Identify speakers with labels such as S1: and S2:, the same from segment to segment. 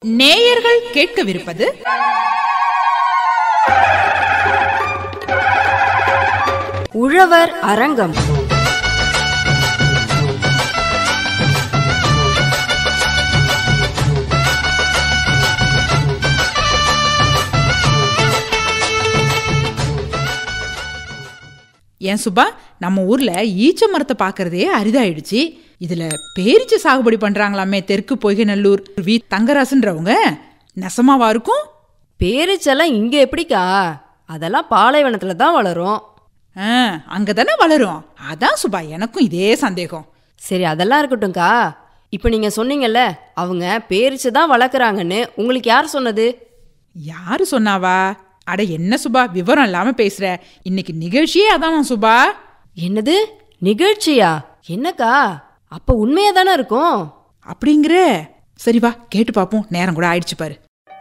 S1: நேயர்கள் கேட்கவிருப்பது
S2: உழவர் அரங்கம்
S1: ஏன் சுபா நம்ம ஊர்ல ஈச்ச மரத்தை பார்க்கறதே அரிதாயிடுச்சு இதுல பேரிச்சை சாகுபடி பண்றாங்களாமே தெற்கு பொய்கநல்லூர் வி தங்கராசுன்றவங்க நெசமாவா இருக்கும்
S2: பேரிச்செல்லாம் இங்க எப்படிக்கா அதெல்லாம் பாலைவனத்துல தான் வளரும்
S1: ஆ, அங்கதானே வளரும் அதான் சுபா எனக்கும் இதே சந்தேகம்
S2: சரி அதெல்லாம் இருக்கட்டும்க்கா இப்போ நீங்க சொன்னீங்கல்ல அவங்க பேரிச்சை தான் வளர்க்குறாங்கன்னு உங்களுக்கு யார் சொன்னது
S1: யாரு சொன்னாவா அட என்ன சுபா விவரம் இல்லாம பேசுற இன்னைக்கு நிகழ்ச்சியே அதான் சுபா
S2: என்னது நிகழ்ச்சியா என்னக்கா அப்ப உண்மையா தானே இருக்கும்
S1: அப்படிங்கிற சரி வா கேட்டு பாப்போம் நேரம் கூட ஆயிடுச்சு பாரு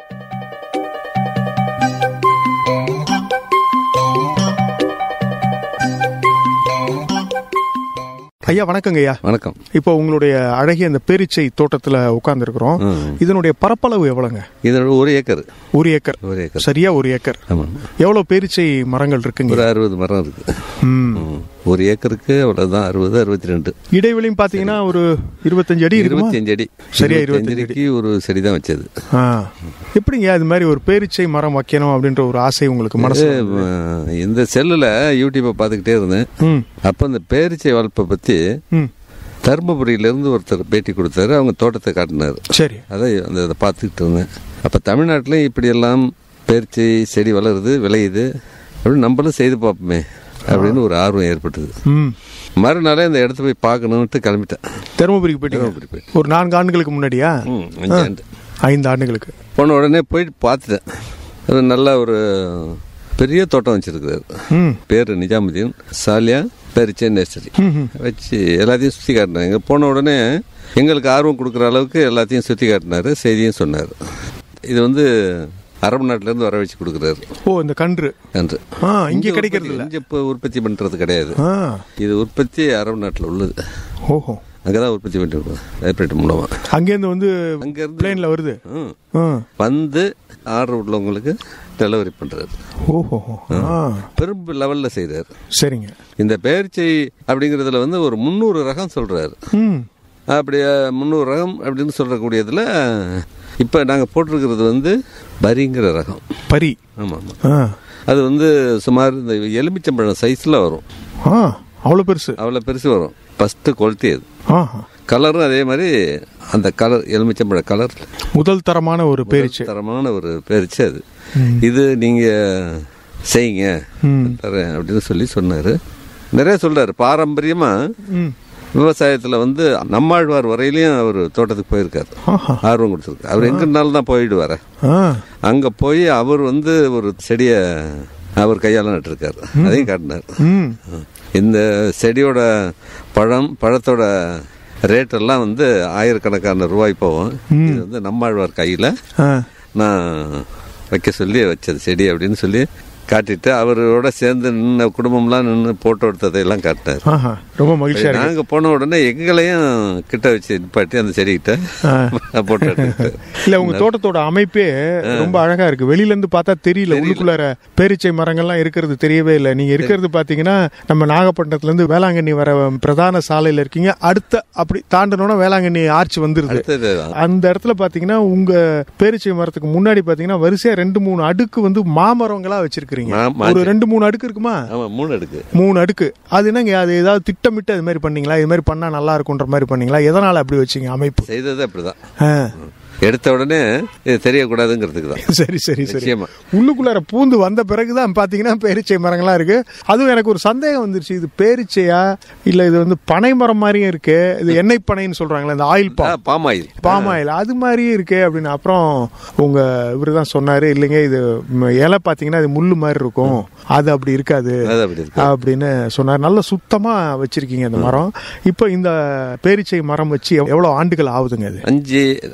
S3: ஐயா வணக்கங்க ஐயா
S4: வணக்கம்
S3: இப்போ உங்களுடைய அழகிய இந்த பேரீச்சை தோட்டத்துல உட்கார்ந்துருக்குறோம் இதனுடைய பரப்பளவு எவ்வளவுங்க
S4: இதோட ஒரு ஏக்கர்
S3: ஒரு ஏக்கர்
S4: ஒரு ஏக்கர்
S3: சரியா ஒரு ஏக்கர்
S4: ஆமாம்
S3: எவ்வளவு பேரீச்சை மரங்கள் இருக்குங்க
S4: ஒரு அறுபது மரம் இருக்கு
S3: ம்.
S4: ம். ஒரு ஏக்கருக்கு அவ்வளவுதான் அறுபது அறுபத்தி ரெண்டு
S3: இடைவெளியும் பாத்தீங்கன்னா ஒரு இருபத்தஞ்சு அடி இருக்குமா
S4: இருபத்தி அஞ்சு அடி
S3: சரியா,
S4: இருபத்தி
S3: 25
S4: அடிக்கு ஒரு செடி தான் வச்சது
S3: ஆ. எப்படிங்க அது மாதிரி ஒரு பேரீச்சை மரம் வைக்கணும் அப்படின்ற ஒரு ஆசை உங்களுக்கு மனசு
S4: அஹ், இந்த செல்லுல யூடியூப்பை பார்த்துக்கிட்டே இருந்தேன்
S3: ம்
S4: அப்போ இந்த பேரிச்சை வளர்ப்பை பத்தி
S3: ம்
S4: தருமபுரியிலேருந்து ஒருத்தர் பேட்டி கொடுத்தாரு அவங்க தோட்டத்தை காட்டினாரு
S3: சரி
S4: அதை அந்த இதை பார்த்துக்கிட்டு இருந்தேன் அப்போ தமிழ்நாட்டிலையும் இப்படியெல்லாம் பேரிச்சை செடி வளருது விளையுது அப்படின்னு நம்மளும் செய்து பார்ப்போமே அப்படின்னு ஒரு ஆர்வம் ஏற்பட்டது
S3: ம்
S4: மறுநாளே இந்த இடத்த போய் பார்க்கணுன்ட்டு கிளம்பிட்டேன்
S3: தருமபுரிக்கு போயிட்டீங்க
S4: தருமபுரி போய்.
S3: ஒரு நான்கு ஆண்டுகளுக்கு முன்னாடியா
S4: ம், அஞ்சு ஆண்டு.
S3: ஐந்து ஆண்டுகளுக்கு
S4: போன உடனே போயிட்டு பார்த்துட்டேன் அது நல்ல ஒரு பெரிய தோட்டம் வச்சிருக்கிறாரு
S3: ம்
S4: பேர் நிஜாமுதீன் சாலியா பேரிச்சே நர்சரி வச்சு எல்லாத்தையும் சுற்றி காட்டினாங்க இங்கே போன உடனே எங்களுக்கு ஆர்வம் கொடுக்குற அளவுக்கு எல்லாத்தையும் சுற்றி காட்டினாரு செய்தியும் சொன்னார் இது வந்து அரபு நாட்டிலேருந்து வர வச்சு கொடுக்குறாரு
S3: ஓ இந்த கன்று
S4: என்று
S3: ஆ இங்க கிடைக்கிறது இல்ல
S4: இங்கே இப்போ உற்பத்தி பண்ணுறது கிடையாது
S3: ஆ
S4: இது உற்பத்தி அரபு நாட்டில் உள்ளது
S3: ஓஹோ
S4: அங்கே தான் உற்பத்தி பண்ணிட்டு ஹைப்ரேட் மூலமாக
S3: அங்கேருந்து வந்து
S4: அங்கேருந்து
S3: பிளேன்ல வருது
S4: ம்
S3: ஆ
S4: வந்து ஆர்டர் உள்ளவங்களுக்கு டெலிவரி பண்றாரு
S3: ஓஹோ ஆ
S4: பெரும் லெவல்ல செய்றாரு
S3: சரிங்க
S4: இந்த பேர்ச்சை அப்படிங்கறதுல வந்து ஒரு முந்நூறு ரகம் சொல்றாரு
S3: ம்
S4: அப்படி முந்நூறு ரகம் அப்படின்னு சொல்றக்கூடியதுல இப்ப நாங்க போட்டிருக்கிறது வந்து பரிங்கிற ரகம்
S3: பரி
S4: ஆமா ஆமா
S3: ஆ
S4: அது வந்து சுமார் இந்த எலுமிச்சம்பழம் சைஸ்ல வரும்
S3: ஆ அவ்வளோ பெருசு
S4: அவ்வளவு பெருசு வரும் ஃபர்ஸ்ட் குவாலிட்டி அது
S3: ஆ
S4: கலரும் அதே மாதிரி அந்த கலர் எலுமிச்சம்பழ கலர்
S3: முதல் தரமான ஒரு பேரிச்சு
S4: தரமான ஒரு பேரிச்சு அது இது நீங்க செய்யுங்க தரேன் அப்படின்னு சொல்லி சொன்னாரு நிறைய சொல்றாரு பாரம்பரியமா
S3: ம்
S4: விவசாயத்துல வந்து நம்மாழ்வார் வரையிலையும் அவர் தோட்டத்துக்கு போயிருக்காரு
S3: ஆஹா
S4: ஆர்வம் கொடுத்துருக்கு அவர் எங்கனாலும் தான் போயிடுவாரு
S3: ஆ
S4: அங்க போய் அவர் வந்து ஒரு செடியை அவர் கையால நட்டிருக்காரு அதையும் காட்டினார்
S3: ம்
S4: இந்த செடியோட பழம் பழத்தோட ரேட் எல்லாம் வந்து ஆயிரக்கணக்கான ரூபாய் போகும் இது வந்து நம்மாழ்வார் கையில
S3: ஆ
S4: நான் வைக்க சொல்லி வச்சது செடி அப்படின்னு சொல்லி காட்டிட்டு அவரோட சேர்ந்து நின்று குடும்பம்லாம் நின்று போட்டோ எடுத்ததையெல்லாம் காட்டினார்
S3: ஆஹா ரொம்ப மகிழ்ச்சியா இருக்கு
S4: நாங்க போன உடனே எங்களையும் கிட்ட வச்சு நிப்பாட்டி அந்த செடிகிட்ட போட்டோ எடுத்து
S3: இல்ல உங்க தோட்டத்தோட அமைப்பே ரொம்ப அழகா இருக்கு வெளியில இருந்து பார்த்தா தெரியல உள்ளுக்குள்ளார பேரிச்சை மரங்கள்லாம் இருக்கிறது தெரியவே இல்லை நீங்க இருக்கிறது பாத்தீங்கன்னா நம்ம நாகப்பட்டினத்துல இருந்து வேளாங்கண்ணி வர பிரதான சாலையில இருக்கீங்க அடுத்த அப்படி தாண்டனோட வேளாங்கண்ணி ஆர்ச் வந்துருது
S4: அடுத்தது
S3: அந்த இடத்துல பாத்தீங்கன்னா உங்க பேரிச்சை மரத்துக்கு முன்னாடி பாத்தீங்கன்னா வரிசையா ரெண்டு மூணு அடுக்கு வந்து மாமரங்களா வச்சிருக்கீங்க
S4: மா- மா-
S3: ஒரு ரெண்டு மூணு அடுக்கு இருக்குமா
S4: ஆமா மூணு அடுக்கு
S3: மூணு அடுக்கு அது என்னங்க அது ஏதாவது திட்டமிட்டு அது மாதிரி பண்ணீங்களா இது மாதிரி பண்ணா நல்லா இருக்குன்ற மாதிரி பண்ணீங்களா எதனால அப்படி வச்சீங்க அமைப்பு
S4: செய்தது அப்படிதான்
S3: ஆ.
S4: எடுத்த உடனே இது தெரியக்கூடாதுங்கிறதுக்கு தான்
S3: சரி சரி சரி
S4: நிச்சயமா.
S3: உள்ளுக்குள்ளார பூந்து வந்த பிறகுதான் பாத்தீங்கன்னா பேரிச்சை மரங்கள்லாம் இருக்கு அதுவும் எனக்கு ஒரு சந்தேகம் வந்துருச்சு இது பேரிச்சையா இல்ல இது வந்து பனை மரம் மாதிரியும் இருக்கு இது எண்ணெய் பனைன்னு சொல்றாங்களே இந்த oil palm
S4: palm oil
S3: palm oil அது மாதிரியே இருக்கு அப்படின்னு அப்புறம் உங்க இவரு தான் சொன்னாரு இல்லைங்க இது ம், இலை பாத்தீங்கன்னா இது முள்ளு மாதிரி இருக்கும் அது அப்படி இருக்காது
S4: அது அப்படி இருக்கு
S3: அப்படின்னு சொன்னார் நல்ல சுத்தமா வச்சிருக்கீங்க இந்த மரம் இப்போ இந்த பேரிச்சை மரம் வச்சு எவ்- எவ்வளவு ஆண்டுகள் ஆகுதுங்க அது
S4: அஞ்சு நாலு ஆண்டு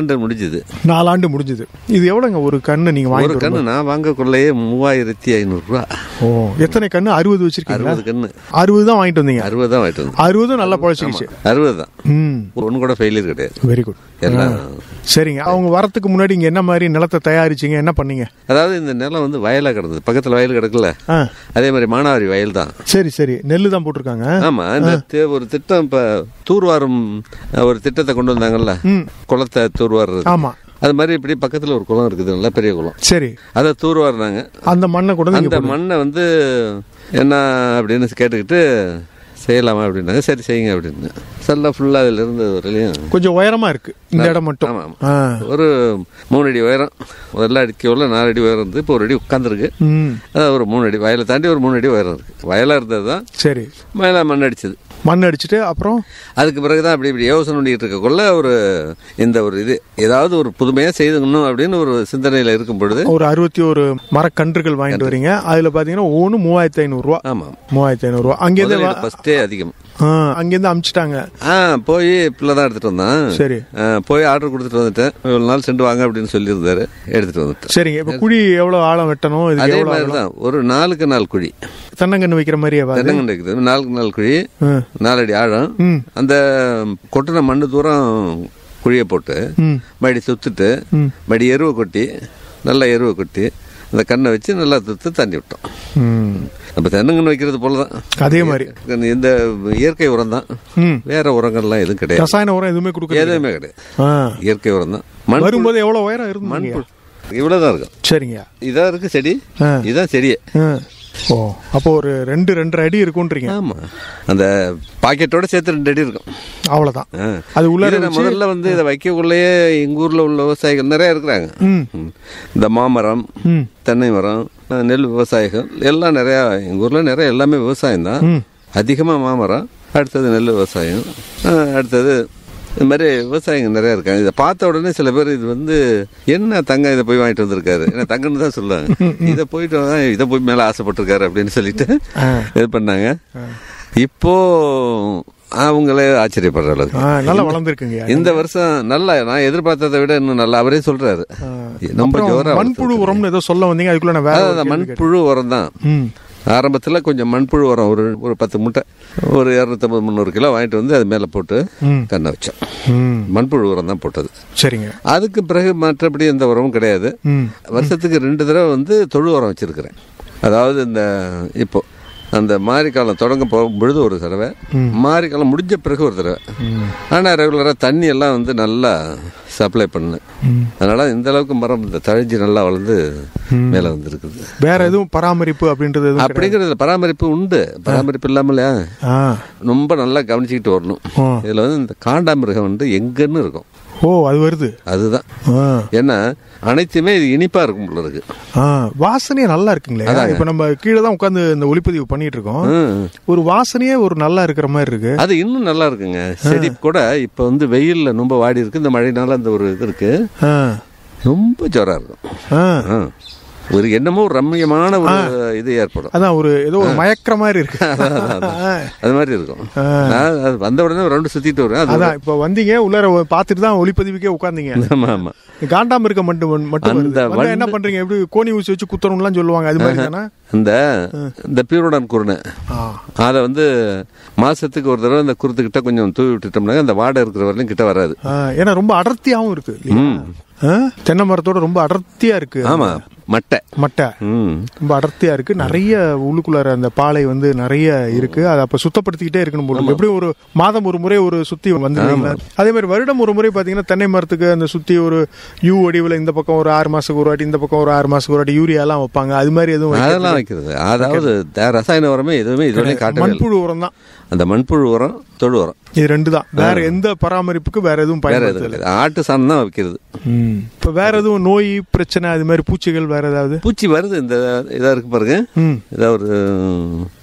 S4: நாலாண்டு முடிஞ்சுது
S3: நாலாண்டு முடிஞ்சது இது எவ்வளோங்க ஒரு கண்ணு நீங்க
S4: ஒரு
S3: வாங்கிட்டு
S4: கண்ணு நான் வாங்கக்குள்ளேயே மூவாயிரத்தி ஐநூறுரூவா
S3: ஓ எத்தனை கண்ணு அறுபது வச்சிருக்கீங்களா
S4: அறுபது கண்ணு
S3: அறுபது தான் வாங்கிட்டு வந்தீங்க
S4: அறுபது தான் வாங்கிட்டு வந்தேன்
S3: அறுபதும் நல்லா பழச்சிக்கிச்சு
S4: அறுபது தான்
S3: ம்
S4: ஒன்று கூட ஃபெயிலியர் கிடையாது
S3: வெரி குட்
S4: எல்லாம்
S3: சரிங்க அவங்க வரத்துக்கு முன்னாடி இங்க என்ன மாதிரி நிலத்தை தயாரிச்சீங்க என்ன பண்ணீங்க
S4: அதாவது இந்த நிலம் வந்து வயலாக கிடந்தது பக்கத்தில் வயல் கிடக்குல்ல
S3: ஆ
S4: அதே மாதிரி மானாவாரி வயல் தான்
S3: சரி சரி நெல்லு தான் போட்டிருக்காங்க
S4: ஆமா இந்த தே- ஒரு திட்டம் இப்ப தூர்வாரும் அஹ், ஒரு திட்டத்தை கொண்டு வந்தாங்கல்ல
S3: ம்.
S4: குளத்தை தூர்வாருறது
S3: ஆமா
S4: அது மாதிரி இப்படி பக்கத்துல ஒரு குளம் இருக்குது நல்ல பெரிய குளம்
S3: சரி
S4: அதை தூர்வாருனாங்க
S3: அந்த மண்ணை கூட நீங்க
S4: அந்த மண்ணை வந்து என்ன அப்படின்னு கேட்டுக்கிட்டு செய்யலாமா அப்படின்னாங்க சரி செய்யுங்க அப்படின்னு செல்லாம் ஃபுல்லாக அதில் இருந்து வரையிலையும்
S3: கொஞ்சம் உயரமா இருக்கு இந்த இடம் மட்டும்
S4: ஆமா, ஆமா.
S3: ஆ.
S4: ஒரு மூணு அடி உயரம் முதல்ல அடிக்க உள்ள நாலு அடி உயரம் இருந்து இப்போ ஒரு அடி உட்காந்துருக்கு
S3: ம்
S4: அதான் ஒரு மூணு அடி வயலை தாண்டி ஒரு மூணு அடி உயரம் இருக்கு வயலாக இருந்தது தான்
S3: சரி
S4: மேலே மண் அடிச்சது
S3: மண் அடிச்சுட்டு அப்புறம்
S4: அதுக்கு பிறகுதான் அப்படி இப்படி யோசனை பண்ணிட்டு இருக்கக்குள்ள ஒரு இந்த ஒரு இது ஏதாவது ஒரு புதுமையாக செய்துக்கணும் அப்படின்னு ஒரு சிந்தனையில் இருக்கும் பொழுது
S3: ஒரு அறுபத்தி ஒரு மரக்கன்றுகள் வாங்கிட்டு வரீங்க அதுல பாத்தீங்கன்னா ஒன்று மூவாயிரத்தி ஐநூறு ரூபா
S4: ஆமாம்
S3: மூவாயிரத்தி ஐநூறு ரூபா அங்கேருந்து வா-
S4: ஃபர்ஸ்டே அதிகம்
S3: ஆ, அங்கேருந்து அமிச்சிட்டாங்க
S4: ஆ போய் பிள்ளை தான் எடுத்துட்டு வந்தான்
S3: சரி
S4: ஆ, போய் ஆர்டர் கொடுத்துட்டு வந்துட்டேன் இவ்வளோ நாள் சென்று வாங்க அப்படின்னு சொல்லியிருந்தாரு எடுத்துட்டு வந்துட்டேன்
S3: சரிங்க இப்ப குழி எவ்வளவு ஆழம் வெட்டணும் இதுக்கு
S4: அதே
S3: எவ்வளவு
S4: மாதிரி தான் ஒரு நாளுக்கு நாள் குழி
S3: தென்னங்கன்று வைக்கிற மாதிரியே வா
S4: தென்னங்கண்டு இருக்குது நாளுக்கு நாள் குழி
S3: ம்.
S4: நாலடி ஆழம்
S3: ம்.
S4: அந்த கொட்டின மண்ணு தூரம் குழியை போட்டு
S3: ம்
S4: மடி சுத்துட்டு
S3: ம்.
S4: மடி எருவை கொட்டி நல்லா எருவை கொட்டி அந்த கண்ணை வச்சு நல்லா துத்து தண்ணி விட்டோம்
S3: ம்
S4: நம்ம தென்னங்கன்று வைக்கிறது போல தான்
S3: அதே மாதிரி
S4: இந்த இயற்கை உரம் தான்
S3: ம்
S4: வேற உரங்கள்லாம் எதுவும் கிடையாது
S3: ரசாயன உரம் எதுவுமே கொடுக்க
S4: எதுவுமே கிடையாது
S3: ஆ
S4: இயற்கை உரம் தான் மண்
S3: வரும்போது எவ்வளவு உயரம் இருந்தீங்க
S4: மண்புழு இவ்வளவுதான் இருக்கும்
S3: சரிங்க
S4: இதான் இருக்கு செடி
S3: ஆ.
S4: இதுதான் செடியே
S3: ஆ. ஓ அப்போ ஒரு ரெண்டு ரெண்டரை அடி இருக்கும்ன்றீங்க
S4: ஆமா அந்த பாக்கெட்டோட சேர்த்து ரெண்டு அடி இருக்கும்
S3: அவ்வளவுதான்
S4: ஆ.
S3: அது உள்ள
S4: இது நான் முதல்ல வந்து இதை வைக்கக்குள்ளேயே எங்க ஊர்ல உள்ள விவசாயிகள் நிறைய இருக்கிறாங்க
S3: ம்
S4: ம். இந்த மாமரம்
S3: ம்
S4: தென்னை மரம் அஹ், நெல் விவசாயிகள் எல்லாம் நிறைய எங்க ஊர்ல நிறைய எல்லாமே விவசாயம் தான்
S3: ம்.
S4: அதிகமா மாமரம் அடுத்தது நெல் விவசாயம் அஹ், அடுத்தது இது மாதிரி விவசாயிங்க நிறைய இருக்காங்க இதை பார்த்த உடனே சில பேர் இது வந்து என்ன தங்கம் இதை போய் வாங்கிட்டு வந்திருக்காரு ஏன்னா தங்கம்னு தான் சொல்லுவாங்க இதை போயிட்டு வந்தா, இதை போய் மேலே ஆசைப்பட்டிருக்காரு அப்படின்னு சொல்லிட்டு இது பண்ணாங்க இப்போ அவங்களே ஆச்சரியப்படுற அளவுக்கு
S3: ஆ நல்லா வளர்ந்துருக்குங்க
S4: இந்த வருஷம் நல்லா நான் எதிர்பார்த்ததை விட இன்னும் நல்லா அவரே சொல்றாரு ரொம்ப ஜோரா
S3: மண்புழு உரம்னு ஏதோ சொல்ல வந்தீங்க அதுக்குள்ள நான் வேற ஒரு
S4: அதான்
S3: கேள்வி
S4: மண்புழு உரம் தான்
S3: கேட்டேன். ம்
S4: ஆரம்பத்தில் கொஞ்சம் மண்புழு உரம் ஒரு ஒரு பத்து முட்டை ஒரு இரநூத்தம்பது முந்நூறு கிலோ வாங்கிட்டு வந்து அது மேலே போட்டு
S3: ம்.
S4: கண்ணை வச்சோம்
S3: ம்
S4: மண்புழு உரம் தான் போட்டது
S3: சரிங்க
S4: அதுக்கு பிறகு மற்றபடி எந்த உரமும் கிடையாது
S3: ம்
S4: வருஷத்துக்கு ரெண்டு தடவை வந்து தொழு உரம் வச்சிருக்கிறேன் அதாவது இந்த இப்போ அந்த மாரிக்காலம் தொடங்க போகும் பொழுது ஒரு தடவை மாரிக்காலம் முடிஞ்ச பிறகு ஒரு தடவை ஆனால் ரெகுலராக தண்ணி எல்லாம் வந்து நல்லா சப்ளை பண்ணு அதனால இந்த அளவுக்கு மரம் இந்த தழைஞ்சி நல்லா வளர்ந்து மேலே வந்திருக்குது
S3: வேற எதுவும் பராமரிப்பு அப்படின்றது எதுவும் கிடையாது.
S4: அப்படிங்கிறதுல பராமரிப்பு உண்டு பராமரிப்பு இல்லாமலையா
S3: ஆ
S4: ரொம்ப நல்லா கவனிச்சுக்கிட்டு வரணும்
S3: ஆ.
S4: இதில் வந்து இந்த காண்டாமிருகம் வந்து எங்கன்னு இருக்கும்
S3: ஓ அது வருது
S4: அதுதான்
S3: ஆ
S4: ஏன்னா அனைத்துமே இது இனிப்பா இருக்கும் போல இருக்கு
S3: ஆ வாசனையே நல்லா இருக்குங்களே இப்ப நம்ம கீழே தான் உட்காந்து இந்த ஒளிப்பதிவு பண்ணிட்டு இருக்கோம்
S4: ம்.
S3: ஒரு வாசனையே ஒரு நல்லா இருக்கிற மாதிரி இருக்கு
S4: அது இன்னும் நல்லா இருக்குங்க செடி கூட இப்ப வந்து வெயில்ல ரொம்ப வாடி இருக்கு இந்த மழைனால அந்த ஒரு இது இருக்கு
S3: ஆ
S4: ரொம்ப ஜோரா இருக்கும்
S3: ஆ
S4: ஆ. ஒரு என்னமோ ஒரு ரம்மியமான ஒரு இது ஏற்படும்
S3: அதான் ஒரு ஏதோ ஒரு மயக்கிற மாதிரி இருக்கு
S4: அது மாதிரி இருக்கும் நான் அது வந்த உடனே ஒரு ரவுண்டு சுத்திட்டு வருவேன் அது
S3: அதான் இப்ப வந்தீங்க உள்ளார பார்த்துட்டு தான் ஒளிப்பதிவுக்கே உட்காந்தீங்க
S4: ஆமா ஆமா
S3: காண்டாம இருக்க மட்டும் மட்டும் வருது.
S4: அந்த
S3: வந்தா என்ன பண்றீங்க எப்படி கோணி ஊசி வச்சு குத்தணும்லாம் சொல்லுவாங்க அது மாதிரி தானே
S4: இந்த இந்த பியூரோடான் குருணை
S3: ஆ
S4: அதை வந்து மாசத்துக்கு ஒரு தடவை அந்த குருத்துக்கிட்ட கொஞ்சம் தூவி விட்டுட்டோம்னா அந்த வாடை இருக்கிற வரையிலும் கிட்ட வராது
S3: ஆ, ஏன்னா ரொம்ப அடர்த்தியாவும் இருக்கு இல்லையா? ஆ? தென்னை மரத்தோட ரொம்ப அடர்த்தியா இருக்கு
S4: ஆமா மட்டை
S3: மட்டை
S4: ம்
S3: ரொம்ப அடர்த்தியா இருக்கு நிறைய உள்ளுக்குள்ளார அந்த பாலை வந்து நிறைய இருக்கு அதை அப்ப சுத்தப்படுத்திக்கிட்டே இருக்கணும் போல இருக்கு. எப்படியும் ஒரு மாதம் ஒரு முறை ஒரு சுத்தி வந்துருவீங்களா அதே மாதிரி வருடம் ஒரு முறை பாத்தீங்கன்னா தென்னை மரத்துக்கு அந்த சுத்தி ஒரு யூ வடிவில் இந்த பக்கம் ஒரு ஆறு மாசத்துக்கு ஒரு வாட்டி இந்த பக்கம் ஒரு ஆறு மாசத்துக்கு ஒரு வாட்டி யூரியா எல்லாம் வைப்பாங்க அது மாதிரி எதுவும் வைக்க-
S4: அதெல்லாம் வைக்கிறது அதாவது த- ரசாயன உரமே எதுவுமே இதுவரையும் காட்டவே இல்லை.
S3: மண்புழு உரம் தான்
S4: அந்த மண்புழு உரம் தொழு உரம்
S3: இது ரெண்டு தான் வேற எந்த பராமரிப்புக்கு வேற எதுவும்
S4: வேற எதுவும்
S3: பயன்படுத்தல
S4: கிடையாது ஆட்டு சாணம் தான் வைக்கிறது
S3: இப்ப வேற எதுவும் நோய் பிரச்சனை அது மாதிரி பூச்சிகள் வேற ஏதாவது
S4: பூச்சி வருது இந்த இதா இருக்கு பாருங்க
S3: ம்
S4: இதா ஒரு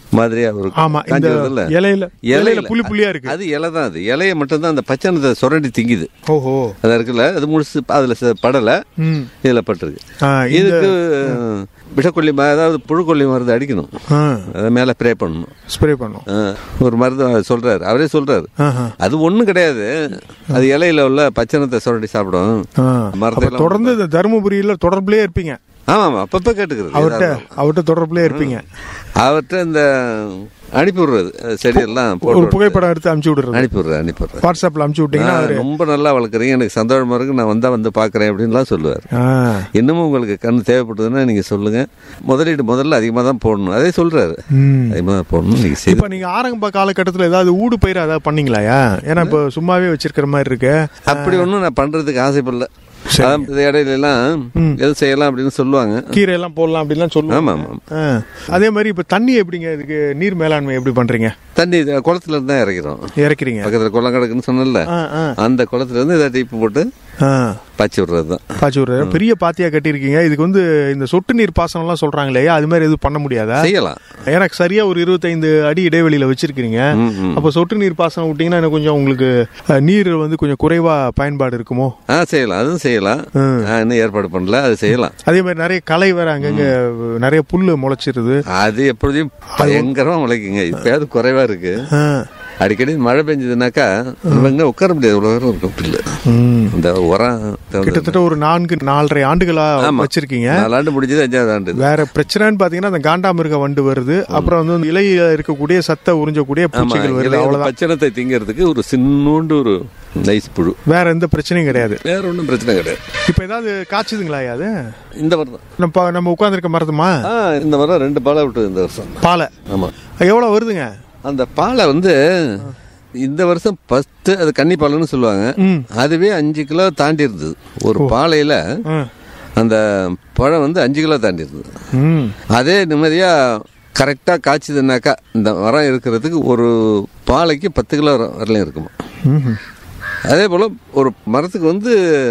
S4: மாதிரியா ஒரு
S3: ஆமா இந்த
S4: காஞ்சி வருதுல்ல?
S3: இலையில இலையில புள்ளி புள்ளியா இருக்கு
S4: அது இலை தான் அது இலைய மட்டும் தான் அந்த பச்சனத்தை சுரண்டி திங்குது
S3: ஓஹோ
S4: அது இருக்குல்ல அது முழுசு அதுல ச- படல
S3: ம்
S4: இதுல பட்டிருக்கு
S3: ஆ, இந்த-
S4: இதுக்கு விஷக்கொல்லி ம- அதாவது புழுக்கொல்லி மருந்து அடிக்கணும்
S3: ஆ
S4: அதை மேல ஸ்ப்ரே பண்ணணும்
S3: ஸ்ப்ரே பண்ணும்
S4: ஆ, ஒரு மருந்து சொல்றாரு அவரே சொல்றாரு
S3: ஆஹா.
S4: அது ஒண்ணும் கிடையாது அது இலையில உள்ள பச்சனத்தை சுரண்டி சாப்பிடும்
S3: ஆ.
S4: மரத்தை
S3: அப்ப தொடர்ந்து இந்த தருமபுரியில தொடர்புலயே இருப்பீங்க
S4: ஆமா ஆமா அப்பப்ப கேட்டுக்கிறது
S3: அவர்கிட்ட
S4: ஏதாவது.
S3: அவர்கிட்ட தொடர்புலயே இருப்பீங்க
S4: அவர்கிட்ட இந்த அனுப்பி விடுறது அஹ் செடியெல்லாம்
S3: ஒரு
S4: போட்டு
S3: புகைப்படம் எடுத்து அனுப்பிச்சு விடுறது
S4: அனுப்பி விடுறது அனுப்பி விடுறது
S3: வாட்ஸ்அப்ல அனுப்பிச்சு விட்டீங்கன்னா
S4: ஆ,
S3: அவரு
S4: ரொம்ப நல்லா வளர்க்குறீங்க எனக்கு சந்தோஷமா இருக்கு நான் வந்தா வந்து பாக்குறேன் அப்படின்லாம் சொல்லுவார்
S3: ஆ.
S4: இன்னமும் உங்களுக்கு கண் தேவைப்படுதுன்னா நீங்க சொல்லுங்க முதலீடு முதல்ல அதிகமா தான் போடணும் அதே சொல்றாரு
S3: ம்.
S4: அதிகமா தான் போடணும் நீங்க செய்து
S3: இப்ப நீங்க ஆரம்ப காலகட்டத்துல ஏதாவது ஊடு பயிர் ஏதாவது பண்ணீங்களாயா ஏன்னா இப்ப சும்மாவே வச்சிருக்கிற மாதிரி இருக்கு
S4: அப்படி ஒன்றும் நான் பண்றதுக்கு ஆசைப்படல அதான் இந்த இடையில எல்லாம் எது செய்யலாம் அப்படின்னு சொல்லுவாங்க
S3: கீரை எல்லாம் போடலாம் அப்படின்லாம்
S4: ஆமா
S3: சொல்லுவாங்க
S4: ஆமா
S3: ஆ. அதே மாதிரி இப்ப தண்ணி எப்படிங்க இதுக்கு நீர் மேலாண்மை எப்படி பண்றீங்க
S4: தண்ணி இது குளத்துல இருந்து தான் இறக்கிறோம்
S3: இறக்குறீங்க
S4: பக்கத்துல குளம் கிடக்குன்னு சொன்னல
S3: ஆ, ஆ.
S4: அந்த குளத்துல இருந்து இதை டீப்பு போட்டு
S3: ஆ.
S4: பச்சி விடுறது தான்
S3: பாச்சி ஒரு பெரிய பாத்தியா கட்டியிருக்கீங்க இதுக்கு வந்து இந்த சொட்டு நீர் பாசனம் எல்லாம் சொல்றாங்க இல்லையா அது மாதிரி எதுவும் பண்ண முடியாதா
S4: செய்யலாம்
S3: எனக்கு சரியா ஒரு இருபத்தைந்து அடி இடைவெளியில வச்சிருக்கீங்க
S4: ம், ம்.
S3: அப்போ சொட்டு நீர் பாசனம் விட்டீங்கன்னா எனக்கு கொஞ்சம் உங்களுக்கு அஹ், நீர் வந்து கொஞ்சம் குறைவா பயன்பாடு இருக்குமோ
S4: ஆ செய்யலாம் அதுவும் செய்யலாம்
S3: ம்.
S4: ஆ, இன்னும் ஏற்பாடு பண்ணல அது செய்யலாம்
S3: அதே மாதிரி நிறைய களை வேற அங்கங்க நிறைய புல்லு முளைச்சிருது
S4: அது எப்பொழுதையும் பயங்கரமா முளைக்குங்க இப்பயாவது குறைவா இருக்கு
S3: ஆ.
S4: அடிக்கடி மழை பெஞ்சதுனாக்கா நம்ம எங்க உட்கார முடியாது இவ்வளவு நேரம் இருக்கும் புல்லு
S3: ம்.
S4: இந்த உரம் தகுந்த-
S3: கிட்டத்தட்ட ஒரு நான்கு நாலரை ஆண்டுகளா
S4: ஆமா.
S3: வச்சிருக்கீங்க
S4: நாலாண்டு முடிஞ்சது அஞ்சாவது ஆண்டு இது.
S3: வேற பிரச்சனைன்னு பாத்தீங்கன்னா அந்த காண்டாமிருக வண்டு வருது அப்புறம் வந்து இந்த இலையில இருக்கக்கூடிய சத்தை உறிஞ்சக்கூடிய
S4: ஆமா
S3: பூச்சிகள் வருது
S4: இலையில
S3: அவ்வளவுதான்
S4: பச்சனத்தை திங்கிறதுக்கு ஒரு சின்னூண்டு ஒரு நைஸ் புழு
S3: வேற எந்த பிரச்சனையும் கிடையாது
S4: வேற ஒன்றும் பிரச்சனை கிடையாது
S3: இப்ப ஏதாவது காய்ச்சுதுங்களா அது
S4: இந்த வருடம் தான்
S3: நம்ம நம்ம உட்கார்ந்துருக்க மரத்துமா
S4: ஆ இந்த வருடம் ரெண்டு பாலை விட்டு இந்த வருஷம்
S3: பாலை
S4: ஆமா
S3: எவ்வளவு வருதுங்க
S4: அந்த பாலை வந்து இந்த வருஷம் ஃபர்ஸ்ட் அது கன்னி பாலுன்னு சொல்லுவாங்க
S3: ம்.
S4: அதுவே அஞ்சு கிலோ தாண்டி இருந்தது ஒரு பாலையில
S3: ஆ.
S4: அந்த பழம் வந்து அஞ்சு கிலோ தாண்டி இருந்தது
S3: ம்
S4: அதே நிம்மதியா கரெக்டா காய்ச்சதுனாக்கா இந்த மரம் இருக்கிறதுக்கு ஒரு பாலைக்கு பத்து கிலோ வர- வரலையும் இருக்குமா
S3: ம்ஹும்.
S4: அதே போல ஒரு மரத்துக்கு வந்து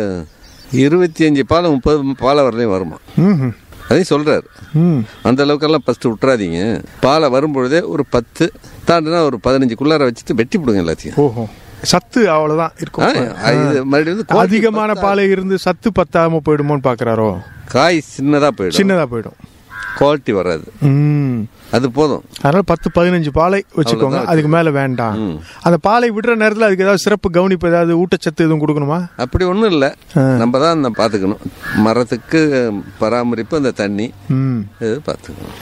S4: இருபத்தி அஞ்சு பாலை முப்பது பாலை வரலையும் வருமா
S3: ம்ஹும்.
S4: அதையும் சொல்றாரு
S3: ம்
S4: அந்த அளவுக்கெல்லாம் ஃபர்ஸ்ட் விட்டுறாதீங்க பாலை வரும்பொழுதே ஒரு பத்து தாண்டினா ஒரு பதினஞ்சுக்குள்ளார வச்சுட்டு வெட்டி விடுங்க எல்லாத்தையும்
S3: ஓஹோ சத்து அவ்வளவுதான்
S4: ஆ,
S3: இருக்கும்
S4: இது மறுபடியும் வந்து quality
S3: அதிகமான பாலை இருந்து சத்து பத்தாம போயிடுமோன்னு பாக்குறாரோ
S4: காய் சின்னதா போயிடும்
S3: சின்னதா போயிடும்
S4: குவாலிட்டி வராது
S3: ம்
S4: அது போதும்
S3: அதனால பத்து பதினஞ்சு பாலை வச்சுக்கோங்க அதுக்கு மேல வேண்டாம் அந்த பாலை விடுற நேரத்துல அதுக்கு ஏதாவது சிறப்பு கவனிப்பு ஏதாவது ஊட்டச்சத்து எதுவும் கொடுக்கணுமா
S4: அப்படி ஒன்றும் இல்லை நம்ம தான் அந்த பார்த்துக்கணும் மரத்துக்கு பராமரிப்பு அந்த தண்ணி
S3: ம்
S4: இது பார்த்துக்கணும்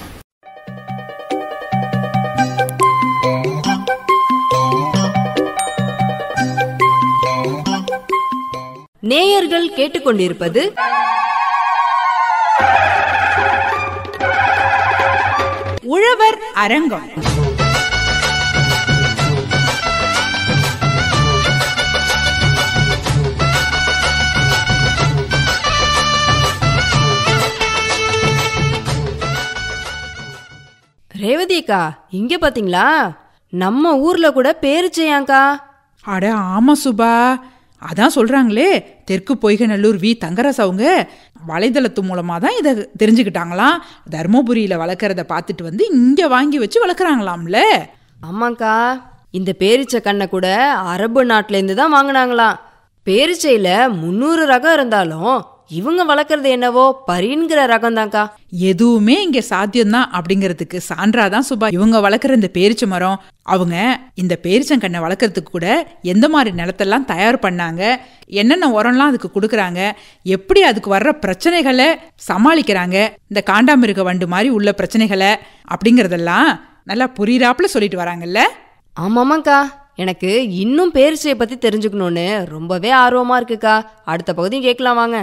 S2: நேயர்கள் கேட்டுக்கொண்டிருப்பது
S1: உழவர் அரங்கம்
S2: ரேவதிக்கா இங்க பாத்தீங்களா நம்ம ஊர்ல கூட பேரிச்சையாங்க்கா
S1: அட ஆமா சுபா அதான் சொல்றாங்களே தெற்கு பொய்கநல்லூர் வி தங்கராஸ் அவங்க வலைதளத்து மூலமா தான் இதை தெரிஞ்சுக்கிட்டாங்களாம் தருமபுரியில வளர்க்குறத பார்த்துட்டு வந்து இங்க வாங்கி வச்சு வளர்க்குறாங்களாம்ல
S2: ஆமாக்கா இந்த பேரிச்சை கண்ணை கூட அரபு நாட்டுல இருந்து தான் வாங்கினாங்களாம் பேரிச்சையில முந்நூறு ரகம் இருந்தாலும் இவங்க வளர்க்குறது என்னவோ பரின்கிற ரகம் தான்க்கா
S1: எதுவுமே இங்க சாத்தியம்தான் அப்படிங்கிறதுக்கு சான்றாதான் சுபா இவங்க வளர்க்குற இந்த பேரிச்சை மரம் அவங்க இந்த பேரிச்சங்கண்ணை வளர்க்குறதுக்கு கூட எந்த மாதிரி நிலத்தெல்லாம் தயார் பண்ணாங்க என்னென்ன உரம்லாம் அதுக்கு கொடுக்குறாங்க எப்படி அதுக்கு வர்ற பிரச்சனைகளை சமாளிக்கிறாங்க இந்த காண்டாமிருக வண்டு மாதிரி உள்ள பிரச்சனைகளை அப்படிங்கிறதெல்லாம் நல்லா புரியிறாப்புல சொல்லிட்டு வராங்கல்ல
S2: ஆமாமாக்கா எனக்கு இன்னும் பேரிச்சையை பத்தி தெரிஞ்சுக்கணும்னு ரொம்பவே ஆர்வமா இருக்குக்கா அடுத்த பகுதியும் கேட்கலாம் வாங்க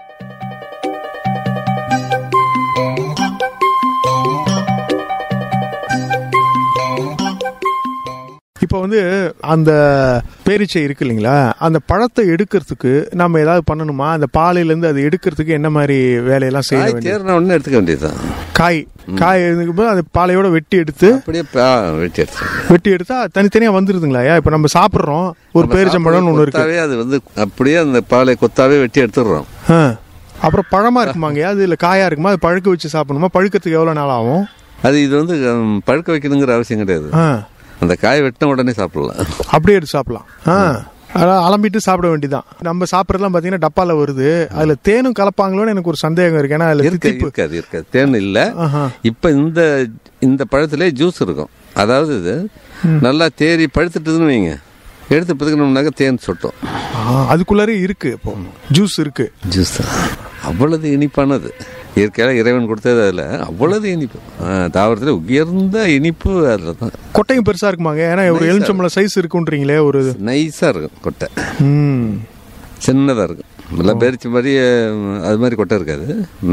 S3: இப்போ வந்து அந்த பேரீச்சை இருக்கு இல்லைங்களா அந்த பழத்தை எடுக்கிறதுக்கு நம்ம ஏதாவது பண்ணணுமா அந்த பாலையில இருந்து அதை எடுக்கிறதுக்கு என்ன மாதிரி வேலையெல்லாம் செய்ய
S4: காய்
S3: வேண்டியது
S4: தேர்ன உடனே எடுத்துக்க வேண்டியதுதான்
S3: காய் காய் எடுக்கும்போது அந்த பாலையோட வெட்டி எடுத்து
S4: அப்படியே பா- வெட்டி எடுத்துக்கணும்
S3: வெட்டி எடுத்தா தனித்தனியா வந்துருதுங்களா இப்போ நம்ம சாப்பிட்றோம் ஒரு பேரிச்சம்பழம்னு ஒன்று இருக்கு
S4: கொத்தாவே அது வந்து அப்படியே அந்த பாலை கொத்தாவே வெட்டி எடுத்துடுறோம்
S3: ஆ. அப்புறம் பழமா இருக்குமாங்க அது இல்ல காயா இருக்குமா அது பழுக்க வச்சு சாப்பிடணுமா பழுக்கிறதுக்கு எவ்வளவு நாள் ஆகும்
S4: அது இது வந்து ம், பழுக்க வைக்கணுங்கிற அவசியம் கிடையாது
S3: ஆ
S4: அந்த காய் வெட்டின உடனே சாப்பிடலாம்
S3: அப்படியே எடுத்து சாப்பிடலாம் ஆ அதான் அலம்பிட்டு சாப்பிட வேண்டியதான் நம்ம சாப்பிட்றதுலாம் பார்த்தீங்கன்னா டப்பால வருது அதுல தேனும் கலப்பாங்களோன்னு எனக்கு ஒரு சந்தேகம் இருக்கு ஏன்னா அதுல
S4: இருக்க
S3: தித்திப்பு
S4: இருக்காது இருக்காது தேன் இல்ல
S3: ஆஹா.
S4: இப்ப இந்த இந்த பழத்திலே ஜூஸ் இருக்கும் அதாவது இது நல்லா தேறி பழுத்துட்டுதுன்னு வைங்க எடுத்து பிதுக்கணும்னாக்க தேன் சொட்டும்
S3: ஆ, அதுக்குள்ளாரே இருக்கு இப்போ ஜூஸ் இருக்கு
S4: ஜூஸ் அவ்வளவு இனிப்பானது இயற்கையாக இறைவன் கொடுத்தது அதில் அவ்வளவு இனிப்பு தாவரத்தில் உயர்ந்த இனிப்பு அதில் தான்
S3: கொட்டையும் பெருசா இருக்குமாங்க ஏன்னா ஒரு எலுமிச்சம்பழம் சைஸ் இருக்குன்றீங்களே ஒரு
S4: நைஸாக இருக்கும் கொட்டை
S3: ம்
S4: சின்னதாக இருக்கும் நல்லா பேரிச்ச மாதிரி அஹ், அது மாதிரி கொட்டை இருக்காது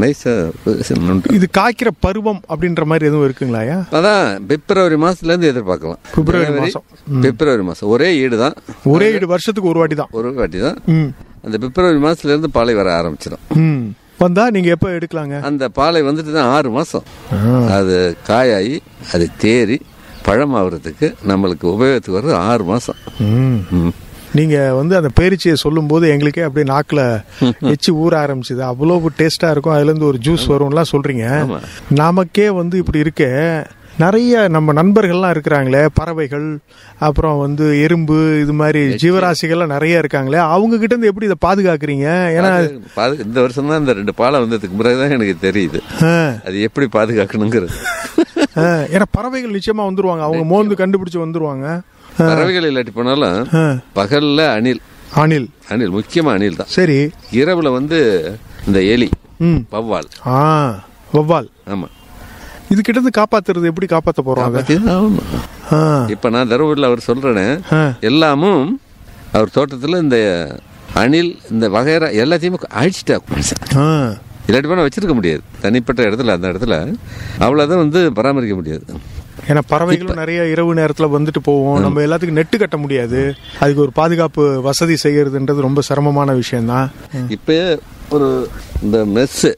S4: நைஸாக
S3: இது காய்க்கிற பருவம் அப்படின்ற மாதிரி எதுவும் இருக்குங்களாயா
S4: அதான் பிப்ரவரி மாசத்துலேருந்து எதிர்பார்க்கலாம்
S3: பிப்ரவரி
S4: ஜனவரி,
S3: மாசம்.
S4: பிப்ரவரி மாதம் ஒரே ஈடு தான்
S3: ஒரே ஈடு வருஷத்துக்கு ஒரு வாட்டி தான்
S4: ஒரு வாட்டி தான்
S3: ம்
S4: அந்த பிப்ரவரி மாசத்துலேருந்து பாலை வர ஆரம்பிச்சிடும்
S3: ம் வந்தா நீங்க எப்ப எடுக்கலாங்க
S4: அந்த பாலை வந்துட்டு தான் ஆறு மாதம் அது காயாகி அது தேறி பழமாகிறதுக்கு நம்மளுக்கு உபயோகத்துக்கு வர்றது ஆறு மாதம்
S3: ம்
S4: ம்
S3: நீங்க வந்து அந்த பேரிச்சியை சொல்லும்போது எங்களுக்கே அப்படியே நாக்குல எச்சி ஊற ஆரம்பிச்சுது அவ்வளவு டேஸ்டா இருக்கும் அதுல இருந்து ஒரு ஜூஸ் வரும்லாம் சொல்றீங்க
S4: ஆமா.
S3: நமக்கே வந்து இப்படி இருக்க நிறைய நம்ம நண்பர்கள்லாம் இருக்கிறாங்களே பறவைகள் அப்புறம் வந்து எறும்பு இது மாதிரி ஜீவராசிகள்லாம் நிறைய இருக்காங்களே அவங்க கிட்ட இருந்து எப்படி இதை பாதுகாக்கிறீங்க ஏன்னா
S4: பாது- பாது- இந்த வருஷம் தான் இந்த ரெண்டு பாலை வந்ததுக்கு பிறகுதான் எனக்கு தெரியுது
S3: ஆ,
S4: அது எப்படி பாதுகாக்கணுங்கிறது
S3: ஆ, ஏன்னா பறவைகள் நிச்சயமா வந்துருவாங்க அவங்க மோந்து கண்டுபிடிச்சு வந்துருவாங்க
S4: பறவைகள் இல்லாட்டி போனாலும்
S3: ஆ,
S4: பகல்ல அணில்
S3: அணில்
S4: அணில் முக்கியமா அணில் தான்
S3: சரி
S4: இரவுல வந்து இந்த எலி
S3: ம்
S4: வவ்வால்
S3: ஆ வவ்வால்
S4: ஆமா
S3: இது கிட்ட இருந்து காப்பாத்துறது எப்படி காப்பாத்த போறோம் அதை
S4: காப்பாத்திதான் ஆகணும்.
S3: ஆ,
S4: இப்ப நான் தருமபுரியில் அவர் சொல்றேனே
S3: ஆ.
S4: எல்லாமும் அவர் தோட்டத்துல இந்த அணில் இந்த வகைரா எல்லாத்தையுமே அழிச்சிட்டா மனுஷன்
S3: ஆ,
S4: இல்லாட்டி போனால் வச்சிருக்க முடியாது தனிப்பட்ட இடத்துல அந்த இடத்துல அவ்வளோதான் வந்து பராமரிக்க முடியாது
S3: ஏன்னா பறவைகளும் நிறைய இரவு நேரத்துல வந்துட்டு போவோம் நம்ம எல்லாத்துக்கும் நெட்டு கட்ட முடியாது அதுக்கு ஒரு பாதுகாப்பு வசதி செய்யறதுன்றது ரொம்ப சிரமமான விஷயம்தான்
S4: இப்போ ஒரு இந்த மெஸ்ஸு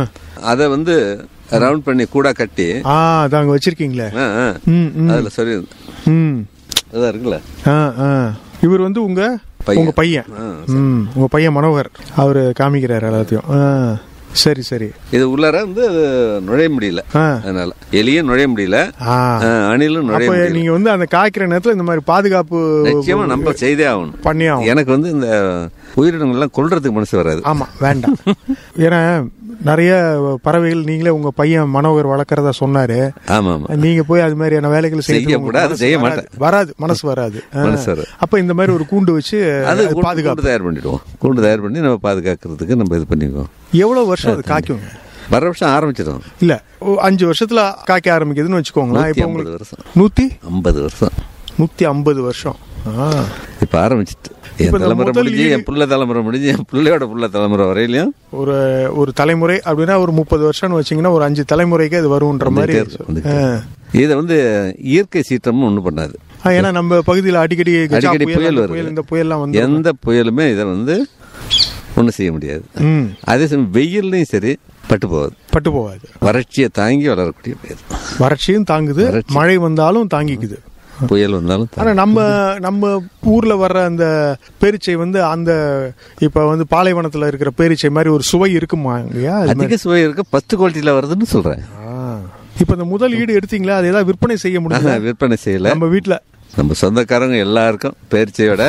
S4: அதை வந்து ரவுண்ட் பண்ணி கூடா கட்டி
S3: ஆ அதான் அங்க வச்சிருக்கீங்களே
S4: ஆ, ஆ.
S3: ம் ம்
S4: அதுல சொல்லி
S3: ம்
S4: அதான் இருக்குல்ல
S3: ஆ ஆ இவர் வந்து உங்க
S4: பையன்.
S3: உங்க பையன்
S4: ஆ,
S3: ம் உங்க பையன் மனோகர் அவரு காமிக்கிறாரு எல்லாத்தையும் ஆ சரி சரி
S4: இது உள்ளார வந்து அது நுழைய முடியல
S3: ஆ
S4: அதனால எலியும் நுழைய முடியல
S3: ஆ
S4: ஆ, அணிலும் நுழைய
S3: அப்ப
S4: முடியல
S3: நீங்க வந்து அந்த காய்க்கிற நேரத்துல இந்த மாதிரி பாதுகாப்பு
S4: நிச்சயமா நம்ம செய்தே ஆகணும்
S3: பண்ணி ஆகணும்
S4: எனக்கு வந்து இந்த உயிரினங்கள்லாம் கொல்றதுக்கு மனசு வராது
S3: ஆமா வேண்டாம் ஏன்னா நிறைய பறவைகள் நீங்களே உங்க பையன் மனோகர் வளர்க்கறதா சொன்னாரு
S4: ஆமா ஆமா
S3: நீங்க போய் அது மாதிரியான வேலைகள் செய்யறதுக்கு
S4: செய்யக்கூடாது,
S3: உங்களுக்கு மனசு
S4: செய்ய
S3: வராது.
S4: மாட்டேன்.
S3: வராது மனசு வராது ஆ.
S4: மனசு வராது.
S3: அப்ப இந்த மாதிரி ஒரு கூண்டு வச்சு
S4: அது
S3: அது
S4: கூண்டு-
S3: பாதுகாப்பு
S4: கூண்டு தயார் பண்ணிடுவோம் கூண்டு தயார் பண்ணி நம்ம பாதுகாக்கிறதுக்கு நம்ம இது பண்ணிக்குவோம்
S3: எவ்வளவு வருஷம் அது காய்க்குங்க
S4: வர வருஷம் ஆரம்பிச்சிடும்
S3: இல்ல ஓ, அஞ்சு வருஷத்துல காய்க்க ஆரம்பிக்குதுன்னு வச்சுக்கோங்களேன்
S4: நூத்தி
S3: இப்போ
S4: ஐம்பது
S3: உங்களுக்கு
S4: வருஷம்
S3: நூத்தி
S4: ஐம்பது வருஷம்
S3: நூத்தி ஐம்பது வருஷம் ஆ.
S4: இப்ப ஆரம்பிச்சிட்டு என்
S3: இப்ப இந்த
S4: தலைமுறை
S3: முதல்
S4: முடிஞ்சு
S3: ஈடு-
S4: என் புள்ள தலைமுறை முடிஞ்சு என் பிள்ளையோட புள்ள தலைமுறை வரையிலையும்
S3: ஒரு ஒரு தலைமுறை அப்படின்னா ஒரு முப்பது வருஷம்னு வச்சீங்கன்னா ஒரு அஞ்சு தலைமுறைக்கு அது வரும்ன்ற மாதிரி
S4: வந்துட்டே இருக்கும், வந்துட்டே இருக்கும். இதை வந்து இயற்கை சீற்றமும் ஒன்றும் பண்ணாது
S3: ஆ, ஏன்னா நம்ம பகுதியில் அடிக்கடி கஜா
S4: அடிக்கடி
S3: புயல்,
S4: புயல்
S3: அந்த
S4: வருது.
S3: புயல் இந்த புயல்லாம் வந்து
S4: எந்த புயலுமே இதை வந்து ஒன்றும் செய்ய முடியாது
S3: ம்
S4: அதே சமயம் வெயில்லையும் சரி பட்டு போகாது
S3: பட்டு போகாது
S4: வறட்சியை தாங்கி வளரக்கூடிய பயிர்
S3: வறட்சியும் தாங்குது
S4: வறட்சி.
S3: மழை வந்தாலும் தாங்கிக்குது
S4: புயல் வந்தாலும் தாங்கும்.
S3: ஆனா நம்ம நம்ம ஊர்ல வர்ற அந்த பேரிச்சை வந்து அந்த இப்ப வந்து பாலைவனத்துல இருக்கிற பேரிச்சை மாதிரி ஒரு சுவை இருக்குமா இல்லையா அது மாதிரி.
S4: அதிக சுவை இருக்க ஃபர்ஸ்ட் குவாலிட்டியில் வருதுன்னு சொல்றேன்
S3: ஆ. இப்ப இந்த முதல் ஈடு எடுத்தீங்களா அது ஏதாவது விற்பனை செய்ய முடியல
S4: விற்பனை செய்யல
S3: நம்ம வீட்ல
S4: நம்ம சொந்தக்காரங்க எல்லாருக்கும் பேரிச்சையோட